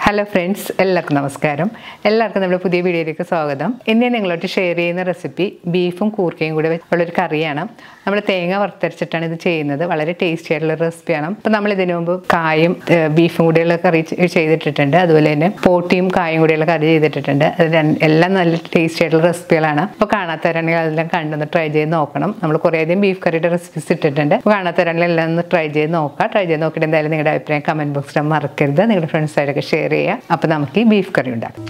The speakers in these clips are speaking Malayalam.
ഹലോ ഫ്രണ്ട്സ് എല്ലാവർക്കും നമസ്കാരം എല്ലാവർക്കും നമ്മുടെ പുതിയ വീഡിയോയിലേക്ക് സ്വാഗതം ഇന്ന് ഞാൻ നിങ്ങളോട്ട് ഷെയർ ചെയ്യുന്ന റെസിപ്പി ബീഫും കൂർക്കയും കൂടെ ഉള്ളൊരു കറിയാണ് നമ്മൾ തേങ്ങ വറുത്തരച്ചിട്ടാണ് ഇത് ചെയ്യുന്നത് വളരെ ടേസ്റ്റി ആയിട്ടുള്ള റെസിപ്പിയാണ് അപ്പോൾ നമ്മൾ ഇതിനു മുമ്പ് കായും ഏഹ്, ബീഫും കൂടെയുള്ള കറി ചെ- ചെയ്തിട്ടിട്ടുണ്ട് അതുപോലെ തന്നെ പോട്ടിയും കായും കൂടെയുള്ള കറി ചെയ്തിട്ടിട്ടുണ്ട് അത് രണ്ട്- എല്ലാം നല്ല ടേസ്റ്റി ആയിട്ടുള്ള റെസിപ്പികളാണ് അപ്പോൾ കാണാത്തവരാണെങ്കിൽ അതെല്ലാം കണ്ടൊന്ന് ട്രൈ ചെയ്ത് നോക്കണം നമ്മൾ കുറേയധികം ബീഫ് കറിയുടെ റെസിപ്പീസ് ഇട്ടിട്ടുണ്ട് അപ്പോൾ കാണാത്തവരാണെങ്കിൽ എല്ലാം ഒന്ന് ട്രൈ ചെയ്ത് നോക്കാം ട്രൈ ചെയ്ത് നോക്കിയിട്ട് എന്തായാലും നിങ്ങളുടെ അഭിപ്രായം കമൻറ്റ് ബോക്സിൽ മറക്കരുത് നിങ്ങളുടെ ഫ്രണ്ട്സായിട്ടൊക്കെ ഷെയർ ചെയ്യുക അപ്പോൾ നമുക്ക് ഈ ബീഫ് കറി ഉണ്ടാക്കാം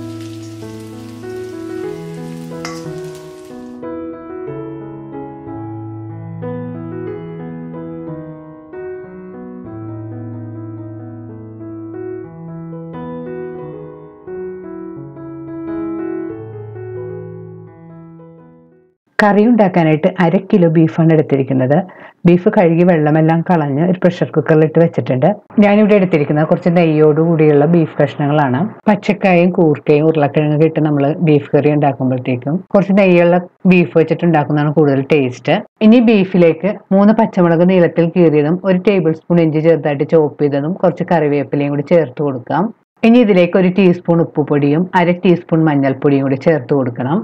കറി ഉണ്ടാക്കാനായിട്ട് അര കിലോ ബീഫാണ് എടുത്തിരിക്കുന്നത് ബീഫ് കഴുകി വെള്ളമെല്ലാം കളഞ്ഞ് ഒരു പ്രഷർ കുക്കറിലിട്ട് വെച്ചിട്ടുണ്ട് ഞാനിവിടെ എടുത്തിരിക്കുന്നത് കുറച്ച് നെയ്യോട് കൂടിയുള്ള ബീഫ് കഷ്ണങ്ങളാണ് പച്ചക്കായും കൂർക്കയും ഉരുളക്കിഴങ്ങൊക്കെ ഇട്ട് നമ്മൾ ബീഫ് കറി ഉണ്ടാക്കുമ്പോഴത്തേക്കും കുറച്ച് നെയ്യുള്ള ബീഫ് വെച്ചിട്ട് ഉണ്ടാക്കുന്നതാണ് കൂടുതൽ ടേസ്റ്റ് ഇനി ബീഫിലേക്ക് മൂന്ന് പച്ചമുളക് നീളത്തിൽ കീറിയതും ഒരു ടേബിൾ സ്പൂൺ ഇഞ്ചി ചെറുതായിട്ട് ചോപ്പ് ചെയ്തതും കുറച്ച് കറിവേപ്പിലയും കൂടി ചേർത്ത് കൊടുക്കാം ഇനി ഇതിലേക്ക് ഒരു ടീസ്പൂൺ ഉപ്പുപൊടിയും അര ടീസ്പൂൺ മഞ്ഞൾപ്പൊടിയും കൂടി ചേർത്ത് കൊടുക്കണം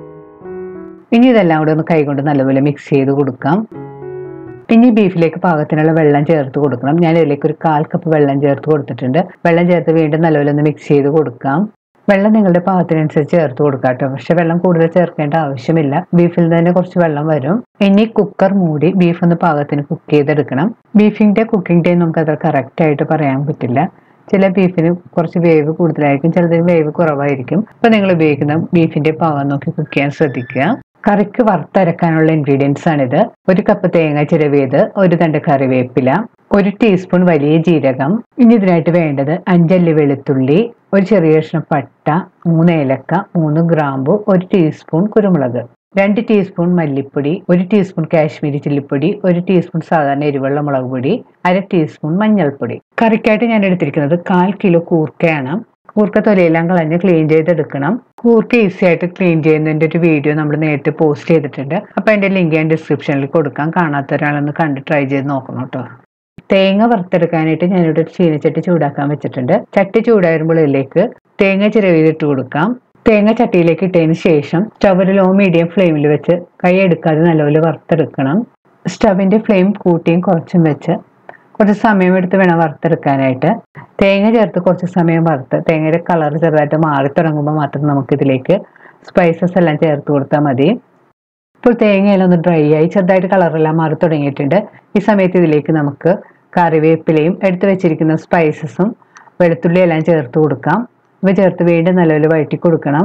ഇനി ഇതെല്ലാം കൂടെ ഒന്ന് കൈകൊണ്ട് നല്ലപോലെ മിക്സ് ചെയ്ത് കൊടുക്കാം ഇനി ബീഫിലേക്ക് പാകത്തിനുള്ള വെള്ളം ചേർത്ത് കൊടുക്കണം ഞാൻ ഇതിലേക്ക് ഒരു കാൽ കപ്പ് വെള്ളം ചേർത്ത് കൊടുത്തിട്ടുണ്ട് വെള്ളം ചേർത്ത് വീണ്ടും നല്ലപോലെ ഒന്ന് മിക്സ് ചെയ്ത് കൊടുക്കാം വെള്ളം നിങ്ങളുടെ പാകത്തിനനുസരിച്ച് ചേർത്ത് കൊടുക്കാം കേട്ടോ പക്ഷെ വെള്ളം കൂടുതൽ ചേർക്കേണ്ട ആവശ്യമില്ല ബീഫിൽ നിന്ന് തന്നെ കുറച്ച് വെള്ളം വരും ഇനി കുക്കർ മൂടി ബീഫ് ഒന്ന് പാകത്തിന് കുക്ക് ചെയ്തെടുക്കണം ബീഫിന്റെ കുക്കിംഗ് ടൈം നമുക്ക് അത്ര കറക്റ്റ് ആയിട്ട് പറയാൻ പറ്റില്ല ചില ബീഫിന് കുറച്ച് വേവ് കൂടുതലായിരിക്കും ചിലതിന് വേവ് കുറവായിരിക്കും അപ്പൊ നിങ്ങൾ ഉപയോഗിക്കുന്ന ബീഫിന്റെ പാകം നോക്കി കുക്ക് ചെയ്യാൻ ശ്രദ്ധിക്കുക കറിക്ക് വറുത്തരക്കാനുള്ള ഇൻഗ്രീഡിയൻസ് ആണിത് ഒരു കപ്പ് തേങ്ങ ചിരവിയത് ഒരു തണ്ട് കറിവേപ്പില ഒരു ടീസ്പൂൺ വലിയ ജീരകം ഇനി ഇതിനായിട്ട് വേണ്ടത് അഞ്ചല്ലി വെളുത്തുള്ളി ഒരു ചെറിയ കഷ്ണം പട്ട മൂന്ന് ഏലക്ക മൂന്ന് ഗ്രാമ്പു ഒരു ടീസ്പൂൺ കുരുമുളക് രണ്ട് ടീസ്പൂൺ മല്ലിപ്പൊടി ഒരു ടീസ്പൂൺ കാശ്മീരി ചില്ലിപ്പൊടി ഒരു ടീസ്പൂൺ സാധാരണ എരിവുള്ള മുളക് പൊടി അര ടീസ്പൂൺ മഞ്ഞൾപ്പൊടി കറിക്കായിട്ട് ഞാൻ എടുത്തിരിക്കുന്നത് കാൽ കിലോ കൂർക്കയാണ് കൂർക്ക തൊലയെല്ലാം കളഞ്ഞ് ക്ലീൻ ചെയ്തെടുക്കണം കൂർക്ക ഈസി ആയിട്ട് ക്ലീൻ ചെയ്യുന്നതിന്റെ ഒരു വീഡിയോ നമ്മൾ നേരത്തെ പോസ്റ്റ് ചെയ്തിട്ടുണ്ട് അപ്പൊ അതിന്റെ ലിങ്ക് ഞാൻ ഡിസ്ക്രിപ്ഷനിൽ കൊടുക്കാം കാണാത്ത ഒരാളൊന്ന് കണ്ട് ട്രൈ ചെയ്ത് നോക്കണം കേട്ടോ തേങ്ങ വറുത്തെടുക്കാനായിട്ട് ഞാനിവിടെ ഒരു ചീനച്ചട്ടി ചൂടാക്കാൻ വെച്ചിട്ടുണ്ട് ചട്ടി ചൂടായിരുമ്പോൾ ഇതിലേക്ക് തേങ്ങ ചിരവിയിലിട്ട് കൊടുക്കാം തേങ്ങ ചട്ടിയിലേക്ക് ഇട്ടതിന് ശേഷം സ്റ്റവ് ഒരു ലോ മീഡിയം ഫ്ലെയിമിൽ വെച്ച് കൈ എടുക്കാതെ നല്ലപോലെ വറുത്തെടുക്കണം സ്റ്റവിന്റെ ഫ്ലെയിം കൂട്ടിയും കുറച്ചും വെച്ച് കുറച്ച് സമയം എടുത്ത് വേണം വറുത്തെടുക്കാനായിട്ട് തേങ്ങ ചേർത്ത് കുറച്ച് സമയം വറുത്ത് തേങ്ങയുടെ കളർ ചെറുതായിട്ട് മാറി തുടങ്ങുമ്പോൾ മാത്രം നമുക്ക് ഇതിലേക്ക് സ്പൈസസ് എല്ലാം ചേർത്ത് കൊടുത്താൽ മതി ഇപ്പോൾ തേങ്ങയെല്ലാം ഒന്ന് ഡ്രൈ ആയി ചെറുതായിട്ട് കളറെല്ലാം മാറി തുടങ്ങിയിട്ടുണ്ട് ഈ സമയത്ത് ഇതിലേക്ക് നമുക്ക് കറിവേപ്പിലയും എടുത്തു വെച്ചിരിക്കുന്ന സ്പൈസസും വെളുത്തുള്ളി എല്ലാം ചേർത്ത് കൊടുക്കാം ഇവ ചേർത്ത് വീണ്ടും നല്ലപോലെ വഴറ്റി കൊടുക്കണം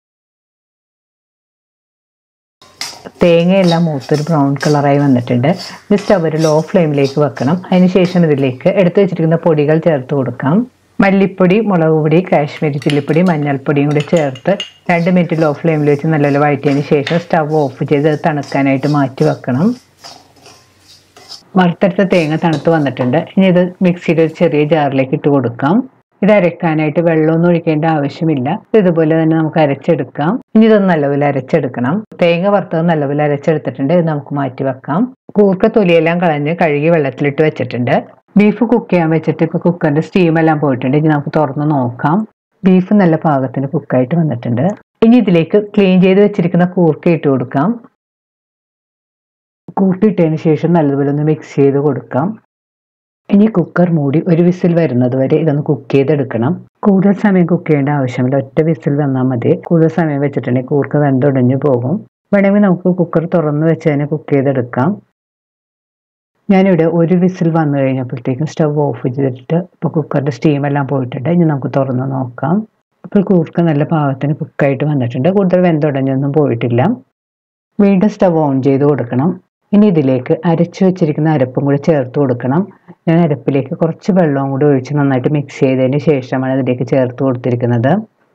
തേങ്ങയെല്ലാം മൂത്തൊരു ബ്രൗൺ കളറായി വന്നിട്ടുണ്ട് ഇത് സ്റ്റവ് ഒരു ലോ ഫ്ലെയിമിലേക്ക് വെക്കണം അതിനുശേഷം ഇതിലേക്ക് എടുത്തു വെച്ചിരിക്കുന്ന പൊടികൾ ചേർത്ത് കൊടുക്കാം മല്ലിപ്പൊടി മുളക് പൊടി കാശ്മീരി ചില്ലിപ്പൊടി മഞ്ഞൾപ്പൊടിയും കൂടി ചേർത്ത് രണ്ട് മിനിറ്റ് ലോ ഫ്ലെയിമിൽ വെച്ച് നല്ലപോലെ വഴറ്റിയതിന് ശേഷം സ്റ്റവ് ഓഫ് ചെയ്ത് അത് തണുക്കാനായിട്ട് മാറ്റി വെക്കണം വറുത്തെടുത്ത തേങ്ങ തണുത്ത് വന്നിട്ടുണ്ട് ഇനി ഇത് മിക്സിയുടെ ഒരു ചെറിയ ജാറിലേക്ക് ഇട്ട് കൊടുക്കാം ഇത് അരക്കാനായിട്ട് വെള്ളമൊന്നും ഒഴിക്കേണ്ട ആവശ്യമില്ല ഇത് ഇതുപോലെ തന്നെ നമുക്ക് അരച്ചെടുക്കാം ഇനി ഇതൊന്ന് നല്ലപോലെ അരച്ചെടുക്കണം തേങ്ങ വറുത്തത് നല്ലപോലെ അരച്ചെടുത്തിട്ടുണ്ട് ഇത് നമുക്ക് മാറ്റി വെക്കാം കൂർക്ക തൊലിയെല്ലാം കളഞ്ഞ് കഴുകി വെള്ളത്തിലിട്ട് വെച്ചിട്ടുണ്ട് ബീഫ് കുക്ക് ചെയ്യാൻ വെച്ചിട്ട് ഇപ്പൊ കുക്കറിന്റെ സ്റ്റീം എല്ലാം പോയിട്ടുണ്ട് ഇനി നമുക്ക് തുറന്ന് നോക്കാം ബീഫ് നല്ല പാകത്തിന് കുക്കായിട്ട് വന്നിട്ടുണ്ട് ഇനി ഇതിലേക്ക് ക്ലീൻ ചെയ്ത് വെച്ചിരിക്കുന്ന കൂർക്ക ഇട്ട് കൊടുക്കാം കൂട്ടിയിട്ടതിന് ശേഷം നല്ലതുപോലെ ഒന്ന് മിക്സ് ചെയ്ത് കൊടുക്കാം ഇനി കുക്കർ മൂടി ഒരു വിസിൽ വരുന്നത് വരെ ഇതൊന്ന് കുക്ക് ചെയ്തെടുക്കണം കൂടുതൽ സമയം കുക്ക് ചെയ്യേണ്ട ആവശ്യമില്ല ഒറ്റ വിസിൽ വന്നാൽ മതി കൂടുതൽ സമയം വെച്ചിട്ടുണ്ടെങ്കിൽ കൂർക്ക വെന്തൊടിഞ്ഞു പോകും വേണമെങ്കിൽ നമുക്ക് കുക്കർ തുറന്ന് വെച്ച് തന്നെ കുക്ക് ചെയ്തെടുക്കാം ഞാനിവിടെ ഒരു വിസിൽ വന്നു കഴിഞ്ഞപ്പോഴത്തേക്കും സ്റ്റവ് ഓഫ് ചെയ്തിട്ട് ഇപ്പോൾ കുക്കറിൻ്റെ സ്റ്റീം എല്ലാം പോയിട്ടുണ്ട് ഇനി നമുക്ക് തുറന്ന് നോക്കാം ഇപ്പോൾ കൂർക്ക നല്ല പാകത്തിന് കുക്കായിട്ട് വന്നിട്ടുണ്ട് കൂടുതൽ വെന്തുടഞ്ഞൊന്നും പോയിട്ടില്ല വീണ്ടും സ്റ്റവ് ഓൺ ചെയ്ത് കൊടുക്കണം ഇനി ഇതിലേക്ക് അരച്ചു വെച്ചിരിക്കുന്ന അരപ്പും കൂടി ചേർത്ത് കൊടുക്കണം ഞാൻ അരപ്പിലേക്ക് കുറച്ച് വെള്ളവും കൂടി ഒഴിച്ച് നന്നായിട്ട് മിക്സ് ചെയ്തതിന് ശേഷമാണ് ഇതിലേക്ക് ചേർത്ത് കൊടുത്തിരിക്കുന്നത്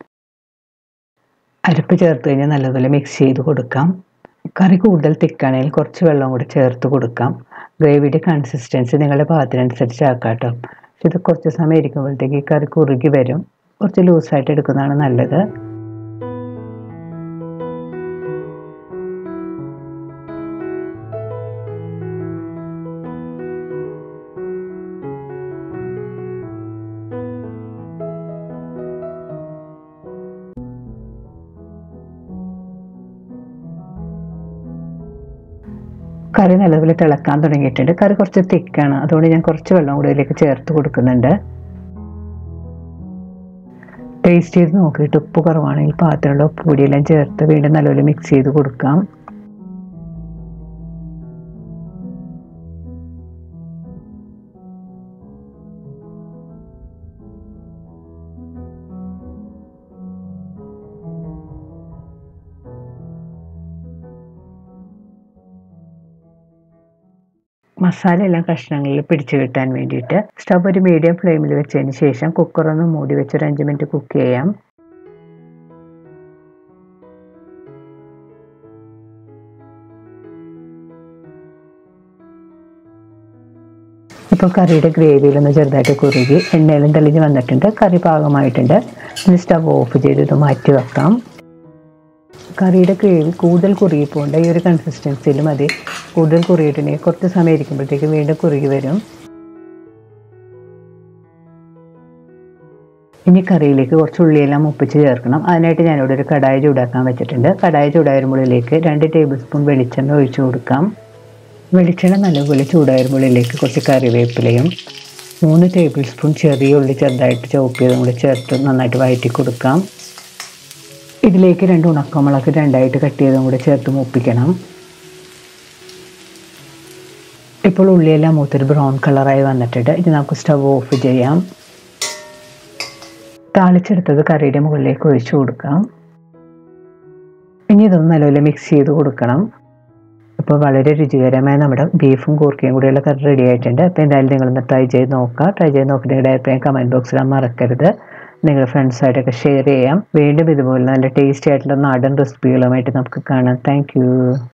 അരപ്പ് ചേർത്ത് കഴിഞ്ഞാൽ നല്ലതുപോലെ മിക്സ് ചെയ്ത് കൊടുക്കാം കറി കൂടുതൽ തിക്കാണെങ്കിൽ കുറച്ച് വെള്ളം കൂടി ചേർത്ത് കൊടുക്കാം ഗ്രേവിയുടെ കൺസിസ്റ്റൻസി നിങ്ങളുടെ പാകത്തിനനുസരിച്ച് ആക്കാം കേട്ടോ പക്ഷെ ഇത് കുറച്ച് സമയം ഇരിക്കുമ്പോഴത്തേക്ക് ഈ കറി കുറുകി വരും കുറച്ച് ലൂസായിട്ട് എടുക്കുന്നതാണ് നല്ലത് കറി നല്ലതുപോലെ തിളക്കാൻ തുടങ്ങിയിട്ടുണ്ട് കറി കുറച്ച് തിക്കാണ് അതുകൊണ്ട് ഞാൻ കുറച്ച് വെള്ളം കൂടി ഇതിലേക്ക് ചേർത്ത് കൊടുക്കുന്നുണ്ട് ടേസ്റ്റ് ചെയ്ത് നോക്കിയിട്ട് ഉപ്പ് കുറവാണെങ്കിൽ പാത്രമുള്ള ഉപ്പ് പൊടിയെല്ലാം ചേർത്ത് വീണ്ടും നല്ലപോലെ മിക്സ് ചെയ്ത് കൊടുക്കാം മസാല എല്ലാം കഷ്ണങ്ങളിൽ പിടിച്ചു കിട്ടാൻ വേണ്ടിയിട്ട് സ്റ്റവ് ഒരു മീഡിയം ഫ്ലെയിമിൽ വെച്ചതിന് ശേഷം കുക്കർ ഒന്ന് മൂടി വെച്ച് ഒരു അഞ്ച് മിനിറ്റ് കുക്ക് ചെയ്യാം ഇപ്പോൾ കറിയുടെ ഗ്രേവിയിലൊന്ന് ചെറുതായിട്ട് കുറുകി എണ്ണയിലും തെളിഞ്ഞ് വന്നിട്ടുണ്ട് കറി പാകമായിട്ടുണ്ട് ഇനി സ്റ്റവ് ഓഫ് ചെയ്ത് ഇത് മാറ്റി വെക്കാം കറിയുടെ ഗ്രേവി കൂടുതൽ കുറുകി പോകേണ്ട ഈ ഒരു കൺസിസ്റ്റൻസിയിൽ മതി കൂടുതൽ കുറുകിയിട്ടുണ്ടെങ്കിൽ കുറച്ച് സമയം ഇരിക്കുമ്പോഴത്തേക്ക് വീണ്ടും കുറുകി വരും ഇനി കറിയിലേക്ക് കുറച്ച് ഉള്ളിയെല്ലാം മുപ്പിച്ച് ചേർക്കണം അതിനായിട്ട് ഞാനിവിടെ ഒരു കടായി ചൂടാക്കാൻ വെച്ചിട്ടുണ്ട് കടായി ചൂടായിരുമ്പോഴിലേക്ക് രണ്ട് ടേബിൾ സ്പൂൺ വെളിച്ചെണ്ണ ഒഴിച്ചു കൊടുക്കാം വെളിച്ചെണ്ണ നല്ലപോലെ ചൂടായിരുമ്പോഴിലേക്ക് കുറച്ച് കറിവേപ്പിലയും മൂന്ന് ടേബിൾ സ്പൂൺ ചെറിയ ഉള്ളി ചെറുതായിട്ട് ചോപ്പ് ചെയ്തും കൂടി ചേർത്ത് നന്നായിട്ട് വഴറ്റി കൊടുക്കാം ഇതിലേക്ക് രണ്ട് ഉണക്കമുളക് രണ്ടായിട്ട് കട്ട് ചെയ്തും കൂടി ചേർത്ത് മൂപ്പിക്കണം ഇപ്പോൾ ഉള്ളിയെല്ലാം മൂത്തൊരു ബ്രൗൺ കളറായി വന്നിട്ടുണ്ട് ഇത് നമുക്ക് സ്റ്റവ് ഓഫ് ചെയ്യാം താളിച്ചെടുത്തത് കറിയുടെ മുകളിലേക്ക് ഒഴിച്ചു കൊടുക്കാം ഇനി ഇതൊന്ന് നല്ലപോലെ മിക്സ് ചെയ്ത് കൊടുക്കണം ഇപ്പോൾ വളരെ രുചികരമായ നമ്മുടെ ബീഫും കൂർക്കയും കൂടിയുള്ള കറി റെഡി ആയിട്ടുണ്ട് അപ്പോൾ എന്തായാലും നിങ്ങളൊന്ന് ട്രൈ ചെയ്ത് നോക്കുക ട്രൈ ചെയ്ത് നോക്കി നിങ്ങളുടെ അഭിപ്രായം കമൻറ്റ് ബോക്സിൽ മറക്കരുത് നിങ്ങളുടെ ഫ്രണ്ട്സായിട്ടൊക്കെ ഷെയർ ചെയ്യാം വീണ്ടും ഇതുപോലെ നല്ല ടേസ്റ്റി ആയിട്ടുള്ള നാടൻ റെസിപ്പികളുമായിട്ട് നമുക്ക് കാണാം താങ്ക്